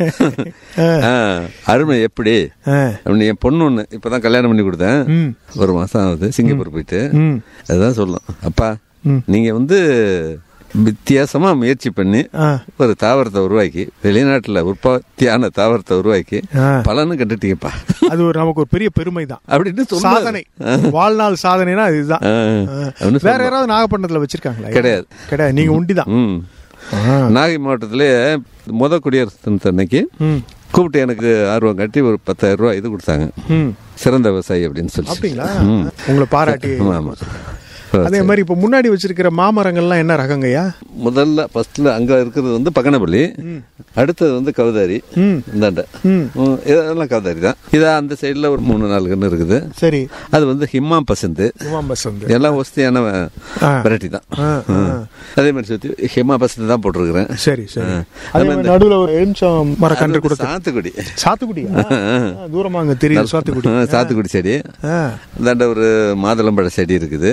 S4: ஆ, அருமை எப்படி
S3: ஆ.
S4: அப்படின்னு என் பொண்ணு ஒன்று இப்பதான் கல்யாணம் பண்ணி கொடுத்தேன்
S3: ம்.
S4: ஒரு மாசம் ஆகுது சிங்கப்பூர் போயிட்டு
S3: ம்.
S4: அதுதான் சொல்லும் அப்பா
S3: ம்.
S4: நீங்க வந்து வித்தியாசமா முயற்சி பண்ணி
S3: ஆ.
S4: ஒரு தாவரத்தை உருவாக்கி வெளிநாட்டுல உற்பத்தியான தாவரத்தை உருவாக்கி
S3: ஆ.
S4: பலன்னு கண்டுட்டீங்கப்பா
S3: அது ஒரு நமக்கு ஒரு பெரிய பெருமை தான்
S4: அப்படின்னு சொன்னாரு.
S3: சாதனை வாழ்நாள் சாதனைனா இதுதான்
S4: ஆ,
S3: ஆ.
S4: அப்படின்னு
S3: வேற
S4: சொன்னாரு.
S3: யாராவது நாகப்பட்டினத்துல வச்சிருக்காங்களா
S4: கிடையாது.
S3: கிடையாது நீங்க உண்டிதான்
S4: ம் நாகை மாவட்டத்திலே முத குடியரசு தினத்து அன்னைக்கு
S3: ம்.
S4: கூப்பிட்டு எனக்கு ஆர்வம் காட்டி ஒரு பத்தாயிரம் ரூபாய் இது கொடுத்தாங்க
S3: ம்.
S4: சிறந்த விவசாயி அப்படின்னு சொல்லி
S3: அப்படிங்களா
S4: ம்.
S3: உங்களை பாராட்டி
S4: ஆமா ஆமா
S3: அதே மாதிரி இப்ப முன்னாடி வச்சிருக்கிற மாமரங்கள்லாம் என்ன ரகங்கய்யா
S4: முதல்ல ஃபர்ஸ்ட்ல அங்க இருக்கிறது வந்து பகனப்பள்ளி அடுத்தது வந்து கவுதாரி
S3: ம்.
S4: இந்தாண்ட
S3: ம்.
S4: ம், இதெல்லாம் கவுதாரி தான் இதா அந்த சைடுல ஒரு மூணு நாலு கன்று இருக்குது
S3: சரி
S4: அது வந்து ஹிம்மாம் பசந்து
S3: உமாம் பசந்த்
S4: எல்லாம் வசதியான
S3: ஆ.
S4: வெரைட்டி தான்
S3: ஆ, ஆ.
S4: ம். அதே மாதிரி சுத்தி ஹிமா பசந்து தான் போட்டிருக்கிறேன்
S3: சரி சரி
S4: ஆ.
S3: அதே மாதிரி நடுவுல ஒரு எலுமிச்சம் மரக்கன்று
S4: அது
S3: கொடுத்து
S4: சாத்துக்குடி
S3: சாத்துக்குடியா ஆ, தூரமா அங்க தெரியுது சாத்துக்குடி
S4: ஆ, சாத்துக்குடி செடி
S3: ஆ.
S4: இந்தாண்ட ஒரு மாதுளம்பழ செடி இருக்குது
S3: ம்.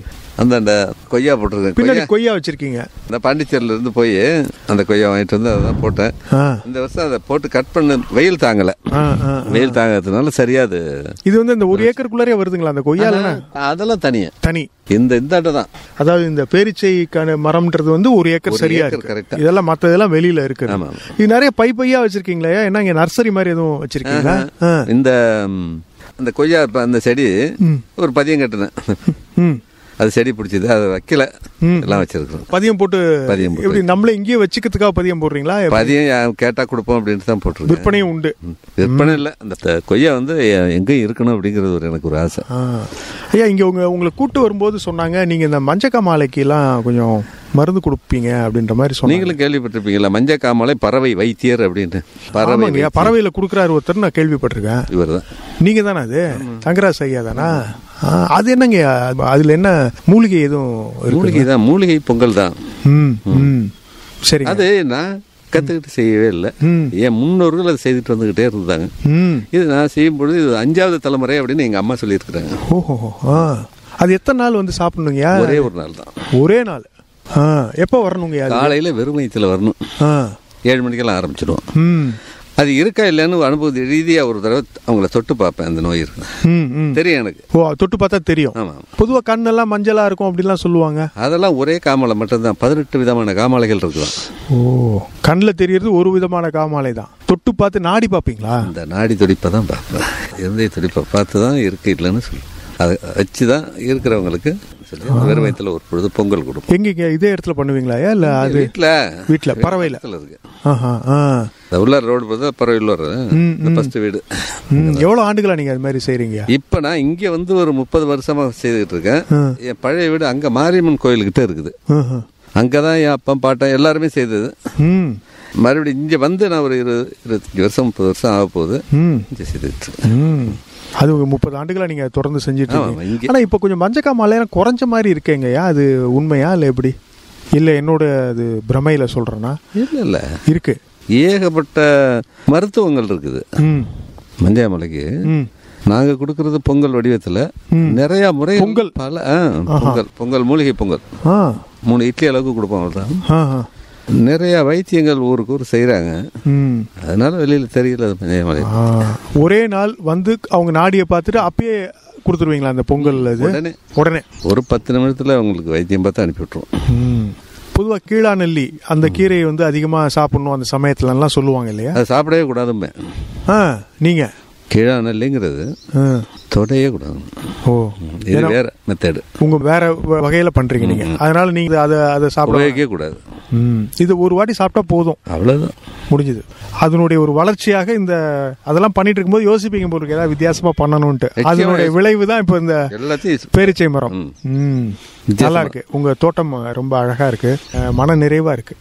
S4: அந்த அந்த கொய்யா போட்டிருக்கேன்
S3: பின்னாடி
S4: கொய்யா
S3: கொய்யா வச்சிருக்கீங்க
S4: இந்த பாண்டிச்சேரியில இருந்து போய் அந்த கொய்யா வாங்கிட்டு வந்து அதான் போட்டேன்
S3: ஆ
S4: இந்த வருஷம் அதை போட்டு கட் பண்ண வெயில் தாங்கல
S3: ஆ ஆ
S4: வெயில் தாங்கிறதுனால சரியா அது
S3: இது வந்து இந்த ஒரு ஏக்கருக்குள்ளாரே வருதுங்களா அந்த கொய்யா இல்லைன்னா
S4: அதெல்லாம் தனியா
S3: தனி
S4: இந்த இந்த அட்டை தான்
S3: அதாவது இந்த பேரிச்சைக்கான மரம்ன்றது வந்து ஒரு ஏக்கர்
S4: ஒரு
S3: சரியா
S4: ஏக்கர்
S3: இருக்கு
S4: correct ஆ.
S3: இதெல்லாம் மத்ததெல்லாம் வெளியில இருக்கு
S4: ஆமா,
S3: இது நிறைய பை பையா வச்சிருக்கீங்களா என்ன இங்க நர்சரி மாதிரி எதுவும் வச்சிருக்கீங்களா ஆ.
S4: இந்த ம், அந்த கொய்யா இப்ப அந்த செடி ஒரு பதியம் கட்டினேன்
S3: ம்
S4: அது செடி பிடிச்சது அதை வைக்கல எல்லாம் வச்சிருக்கோம்
S3: பதியம் போட்டு
S4: பதியம் போட்டு.
S3: எப்படி நம்மளே இங்கேயே வச்சுக்கிறதுக்காக பதியம் போடுறீங்களா எப்படி?
S4: பதியம் யா- கேட்டா கொடுப்போம் அப்படின்ட்டு தான் போட்டிருக்கேன்
S3: விற்பனையும் உண்டு
S4: ம். விற்பனை இல்லை அந்த த- கொய்யா வந்து எ- எங்கேயும் இருக்கணும் அப்படிங்கிறது ஒரு எனக்கு ஒரு ஆசை
S3: ஆ. ஐயா இங்க உங்க உங்களை கூட்டு வரும்போது சொன்னாங்க நீங்க இந்த மஞ்சக்கா மாலைக்கு எல்லாம் கொஞ்சம் மருந்து கொடுப்பீங்க அப்படின்ற மாதிரி சொன்னாங்க
S4: நீங்களும் கேள்விப்பட்டிருப்பீங்களா மஞ்ச காமாலை பறவை வைத்தியர் அப்படின்னு பறவை
S3: ஆமாங்கய்யா பறவையில குடுக்குறாரு ஒருத்தர் நான் கேள்விப்பட்டிருக்கேன்
S4: இவர் தான்
S3: நீங்க தானே அது தங்கராஜ் ஐயா தானா ஆ, அது என்னங்க அதுல என்ன மூலிகை எதுவும் இருக்கு
S4: மூலிகை தான் மூலிகை பொங்கல் தான்
S3: ம் ம் சரி
S4: அது நான் கத்துக்கிட்டு செய்யவே இல்லை
S3: ம்.
S4: என் முன்னோர்கள் அதை செய்துட்டு வந்துகிட்டே இருந்தாங்க
S3: ம்
S4: இது நான் செய்யும் பொழுது இது அஞ்சாவது தலைமுறை அப்படின்னு எங்க அம்மா சொல்லியிருக்கிறாங்க
S3: ஓஹோ ஆ அது எத்தனை நாள் வந்து சாப்பிடணுங்கய்யா
S4: ஒரே ஒரு நாள் தான்
S3: ஒரே நாள் ஆ எப்போ வரணுங்கய்யா அது
S4: காலையில வெறும் வயிற்றுல வரணும்
S3: ஆ
S4: ஏழு மணிக்கெல்லாம் ஆரம்பிச்சிடுவோம்
S3: ம்
S4: அது இருக்கா இல்லைன்னு அனுபவ ரீதியா ஒரு தடவை அவங்கள தொட்டு பார்ப்பேன் அந்த நோய் இருக்கு
S3: ம் ம்
S4: தெரியும் எனக்கு
S3: ஓ தொட்டு பார்த்தா தெரியும்
S4: ஆமா
S3: பொதுவா கண்ணெல்லாம் மஞ்சளா இருக்கும் அப்படிலாம் சொல்லுவாங்க
S4: அதெல்லாம் ஒரே காமாலை மட்டும்தான் பதினெட்டு விதமான காமாலைகள் இருக்குதான்
S3: ஓ கண்ணில் தெரியறது ஒரு விதமான காமாலை தான் தொட்டு பார்த்து நாடி பார்ப்பீங்களா
S4: அந்த நாடி துடிப்பை தான் பார்ப்பேன் இருதய துடிப்பை பார்த்து தான் இருக்கு இல்லைன்னு சொல்லி அதை வச்சு தான் இருக்கிறவங்களுக்கு சொல்லி அந்த வெறும் வயிற்றுல ஒரு பொழுது பொங்கல் கொடுப்போம்
S3: எங்கீங்க இதே இடத்துல பண்ணுவீங்களா இல்ல அது
S4: வீட்டில்
S3: வீட்ல பறவையில
S4: பக்கத்துல இருக்கு
S3: ஆஹா ஆ
S4: இந்த உள்ளார ரோடு பார்த்தா பறவையில் வர
S3: ம்,
S4: இந்த ஃபர்ஸ்ட் வீடு
S3: ம் எவ்வளவு ஆண்டுகளா நீங்க அது மாதிரி செய்றீங்க
S4: இப்போ நான் இங்கே வந்து ஒரு முப்பது வருஷமா செய்துட்டு இருக்கேன் என் பழைய வீடு அங்கே மாரியம்மன் கோயில்கிட்ட இருக்குது
S3: ஆஹா.
S4: அங்கே தான் என் அப்பா பாட்டன் எல்லாருமே செய்தது
S3: ம்
S4: மறுபடியும் இங்கே வந்து நான் ஒரு இருபது இருபத்தஞ்சி வருஷம் முப்பது வருஷம் ஆக போகுது
S3: ம்
S4: இங்கே செய்துட்டு இருக்கேன்.
S3: ம் அது ஒரு முப்பது ஆண்டுகளா நீங்க தொடர்ந்து செஞ்சுட்டு
S4: ஆமா,
S3: இருக்கீங்க
S4: இங்க-
S3: ஆனா இப்போ கொஞ்சம் மஞ்சக்கா மலையெல்லாம் குறைஞ்ச மாதிரி இருக்கேங்கய்யா அது உண்மையா இல்ல எப்படி இல்ல என்னோட அது பிரமையில சொல்றேன்னா
S4: இல்லை இல்லை
S3: இருக்கு
S4: ஏகப்பட்ட மருத்துவங்கள் இருக்குது
S3: ம்
S4: மஞ்சாமலைக்கு
S3: ம்
S4: நாங்கள் கொடுக்கறது பொங்கல் வடிவத்தில் நிறைய முறை
S3: பொங்கல்.
S4: பல ஆ, பொங்கல் பொங்கல் மூலிகை பொங்கல்
S3: ஆ
S4: மூணு இட்லி அளவுக்கு கொடுப்போம் அவ்வளோதான்
S3: ஆ ஆ.
S4: நிறைய வைத்தியங்கள் ஊருக்கு ஊர் செய்கிறாங்க
S3: ம்
S4: அதனால வெளியில் தெரியல அது மஞ்சாமலை
S3: ஆ. ஒரே நாள் வந்து அவங்க நாடியை பார்த்துட்டு அப்பயே கொடுத்துருவீங்களா அந்த பொங்கல் இது
S4: உடனே
S3: உடனே
S4: ஒரு பத்து நிமிடத்தில் உங்களுக்கு வைத்தியம் பார்த்து அனுப்பி விட்ருவோம்
S3: ம் பொதுவாக கீழாநெல்லி அந்த கீரையை வந்து அதிகமாக சாப்பிடணும் அந்த சமயத்துலலாம் சொல்லுவாங்க இல்லையா
S4: அதை சாப்பிடவே கூடாதும்பே
S3: ஆ நீங்கள்
S4: கீழாநெல்லிங்கிறது
S3: ஆ
S4: தொடையே கூடாது
S3: ஓ
S4: இது வேற மெத்தேடு
S3: உங்க வேற வ- வகையில பண்றீங்க நீங்க அதனால நீங்க அதை அதை சாப்பிட
S4: உபயோகிக்கவே கூடாது
S3: ம். இது ஒரு வாட்டி சாப்பிட்டா போதும்
S4: அவ்வளோதான்
S3: முடிஞ்சது அதனுடைய ஒரு வளர்ச்சியாக இந்த அதெல்லாம் பண்ணிட்டு இருக்கும்போது யோசிப்பீங்க போல இருக்கு, ஏதாவது வித்தியாசமா பண்ணணும்ட்டு அதனுடைய விளைவு தான் இப்போ இந்த
S4: எல்லாத்தையும்
S3: பேரிச்சை மரம்
S4: ம்.
S3: ம்.
S4: வித்தியாசமா.
S3: நல்லா இருக்கு உங்க தோட்டம் ரொம்ப அழகா இருக்கு அஹ், மன நிறைவா இருக்கு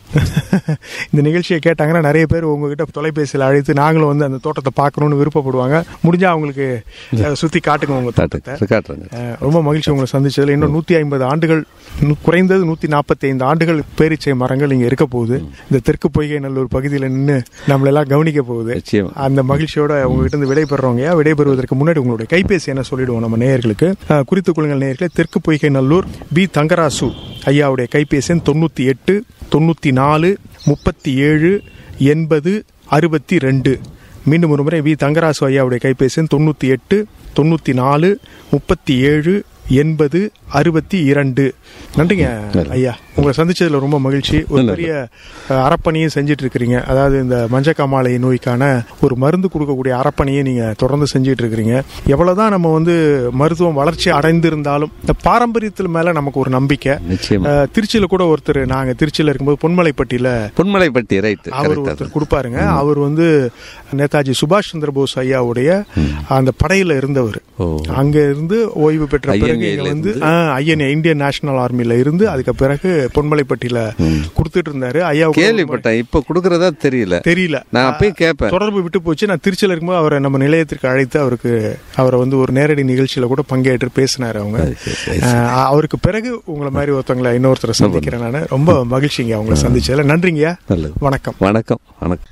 S3: இந்த நிகழ்ச்சியை கேட்டாங்கன்னா நிறைய பேர் உங்ககிட்ட தொலைபேசியில் அழைத்து நாங்களும் வந்து அந்த தோட்டத்தை பார்க்கணும்னு விருப்பப்படுவாங்க முடிஞ்சா அவங்களுக்கு அஹ், சுத்தி காட்டுங்க உங்க தோட்டத்தை
S4: காட்டு காட்டுறேங்க
S3: அஹ், ரொம்ப மகிழ்ச்சி உங்களை சந்திச்சதுல இன்னும் நூத்தி ஐம்பது ஆண்டுகள் நு- குறைந்தது நூத்தி நாற்பத்தி ஐந்து ஆண்டுகள் பேரிச்சை மரங்கள் இங்க இருக்க போகுது இந்த தெற்கு பொய்கை நல்லூர் பகுதியில் நின்று நம்மளெல்லாம் கவனிக்க போகுது
S4: நிச்சயமா
S3: அந்த மகிழ்ச்சியோட உங்ககிட்ட இருந்து விடைபெறவங்க விடைபெறுவதற்கு முன்னாடி உங்களுடைய கைபேசி என்ன சொல்லிடுவோம் நம்ம நேயர்களுக்கு அஹ், குறித்துக் கொள்ளுங்கள் நேயர்களே தெற்கு பொய்கை நல்லூர் பி தங்கராசு ஐயாவுடைய கைபேசி எண் தொண்ணூத்தி எட்டு தொண்ணூத்தி நாலு முப்பத்தி ஏழு எண்பது அறுபத்தி ரெண்டு மீண்டும் ஒரு முறை வி தங்கராசு ஐயாவுடைய கைபேசி எண் தொண்ணூத்தி எட்டு தொண்ணூத்தி நாலு முப்பத்தி ஏழு எண்பது அறுபத்தி இரண்டு நன்றிங்க ஐயா உங்களை சந்திச்சதுல ரொம்ப மகிழ்ச்சி ஒரு பெரிய அஹ், அறப்பணியை செஞ்சுட்டு இருக்கிறீங்க அதாவது இந்த மஞ்சக்காமாலை நோய்க்கான ஒரு மருந்து கொடுக்கக்கூடிய அறப்பணியை நீங்க தொடர்ந்து செஞ்சுட்டு இருக்கிறீங்க எவ்வளவுதான் நம்ம வந்து மருத்துவம் வளர்ச்சி அடைந்திருந்தாலும் இந்த பாரம்பரியத்தில் மேல நமக்கு ஒரு நம்பிக்கை
S4: நிச்சயமா
S3: அஹ், திருச்சியில கூட ஒருத்தர் நாங்க திருச்சியில இருக்கும்போது பொன்மலைப்பட்டியில
S4: பொன்மலைப்பட்டி ரைட்
S3: அவர்
S4: கரெக்டாக
S3: ஒருத்தர் கொடுப்பாருங்க அவர் வந்து நேதாஜி சுபாஷ் சந்திர போஸ் ஐயாவுடைய அந்த படையில இருந்தவர்
S4: ஓ
S3: அங்க இருந்து ஓய்வு பெற்ற பிறகு
S4: INA
S3: இங்க
S4: ல
S3: வந்து ஐஎன்ஏ இந்தியன் நேஷனல் ஆர்மில இருந்து அதுக்கு பிறகு பொன்மலைப்பட்டியில கொடுத்துட்டு இருந்தாரு ஐயாவுக்கு
S4: கேள்விப்பட்டேன் இப்ப கொடுக்கறதா தெரியல
S3: தெரியல
S4: நான் அப்பயும் கேட்பேன்
S3: தொடர்பு விட்டு போச்சு நான் திருச்சியில இருக்கும்போது அவரை நம்ம நிலையத்திற்கு அழைத்து அவருக்கு அவரை வந்து ஒரு நேரடி நிகழ்ச்சியில கூட பங்கேற்று பேசினாரு அவங்க அஹ், அவருக்கு பிறகு உங்களை மாதிரி ஒருத்தவங்களை இன்னொருத்தரை சந்திக்கிறேன் நான் ரொம்ப மகிழ்ச்சிங்க அவங்களை சந்திச்சதுல நன்றிங்க
S4: நல்லது
S3: வணக்கம்
S4: வணக்கம் வணக்கம்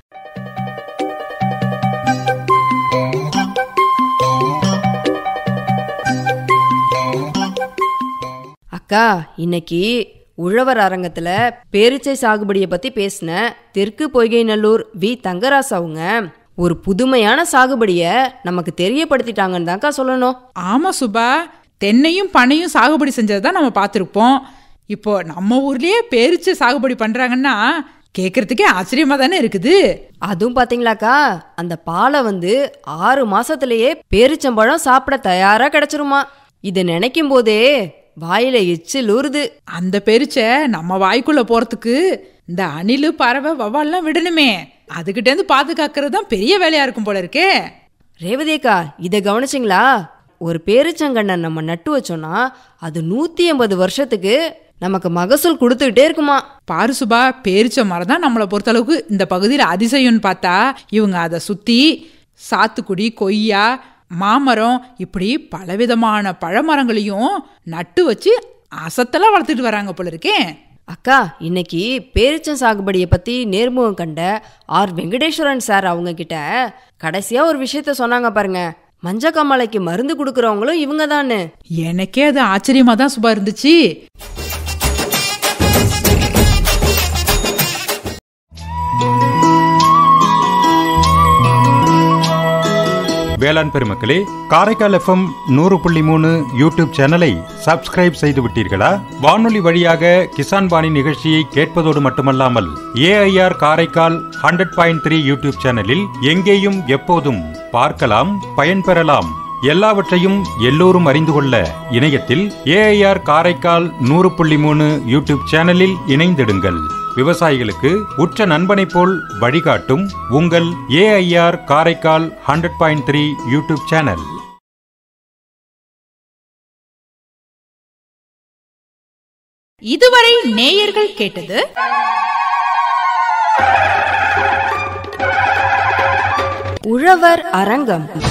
S2: அக்கா இன்னைக்கு உழவர் அரங்கத்துல பேரிச்சை சாகுபடியை பத்தி பேசின தெற்கு பொய்கைநல்லூர் வி தங்கராஸ் அவங்க ஒரு புதுமையான சாகுபடியை நமக்கு தெரியப்படுத்திட்டாங்கன்னு தான்க்கா சொல்லணும்
S1: ஆமா சுபா தென்னையும் பனையும் சாகுபடி செஞ்சதை தான் நம்ம பார்த்துருப்போம் இப்போ நம்ம ஊர்லயே பேரிச்சை சாகுபடி பண்றாங்கன்னா கேட்கறதுக்கே ஆச்சரியமா தானே இருக்குது
S2: அதுவும் பாத்தீங்களாக்கா அந்த பாலை வந்து ஆறு மாசத்திலேயே பேரிச்சம்பழம் சாப்பிட தயாரா கிடைச்சிருமா இதை நினைக்கும் போதே வாயில எச்சில் ஊறுது
S1: அந்த பேரிச்சை நம்ம வாய்க்குள்ள போறதுக்கு இந்த அணிலு பறவை வவ்வால்லாம் விடணுமே அதுகிட்ட இருந்து பாதுகாக்கிறது தான் பெரிய வேலையா இருக்கும் போல இருக்கே
S2: ரேவதி அக்கா இதை கவனிச்சிங்களா ஒரு பேரிச்சங்கண்ணை நம்ம நட்டு வச்சோம்னா அது நூத்தி எண்பது வருஷத்துக்கு நமக்கு மகசூல் கொடுத்துக்கிட்டே இருக்குமா
S1: பாரு சுபா பேரிச்ச மரம் தான் நம்மளை பொறுத்தளவுக்கு இந்த பகுதியில் அதிசயம்னு பார்த்தா இவங்க அதை சுற்றி சாத்துக்குடி கொய்யா மாமரம் இப்படி பலவிதமான பழமரங்களையும் நட்டு வச்சு அசத்தெல்லாம் வளர்த்துட்டு வராங்க போல இருக்கே
S2: அக்கா இன்னைக்கு பேரிச்சம் சாகுபடியை பத்தி நேர்முகம் கண்ட ஆர் வெங்கடேஸ்வரன் சார் அவங்க கிட்ட கடைசியா ஒரு விஷயத்த சொன்னாங்க பாருங்க மஞ்ச காமாலைக்கு மருந்து கொடுக்கறவங்களும் இவங்க தானே
S1: எனக்கே அது ஆச்சரியமா தான் சுபா இருந்துச்சு
S5: வேளாண் பெருமக்களே காரைக்கால் எஃப்எம் நூறு புள்ளி மூணு யூடியூப் சேனலை சப்ஸ்கிரைப் செய்து விட்டீர்களா வானொலி வழியாக கிசான் பாணி நிகழ்ச்சியை கேட்பதோடு மட்டுமல்லாமல் AIR Karaikal hundred point three YouTube சேனலில் எங்கேயும் எப்போதும் பார்க்கலாம் பயன்பெறலாம் எல்லாவற்றையும் எல்லோரும் அறிந்து கொள்ள இணையத்தில் ஏஐஆர் காரைக்கால் நூறு புள்ளி மூணு யூடியூப் சேனலில் இணைந்திடுங்கள் விவசாயிகளுக்கு உற்ற நண்பனைப் போல் வழிகாட்டும் உங்கள் AIR Karaikal hundred point three YouTube channel
S1: இதுவரை நேயர்கள் கேட்டது
S2: உழவர் அரங்கம்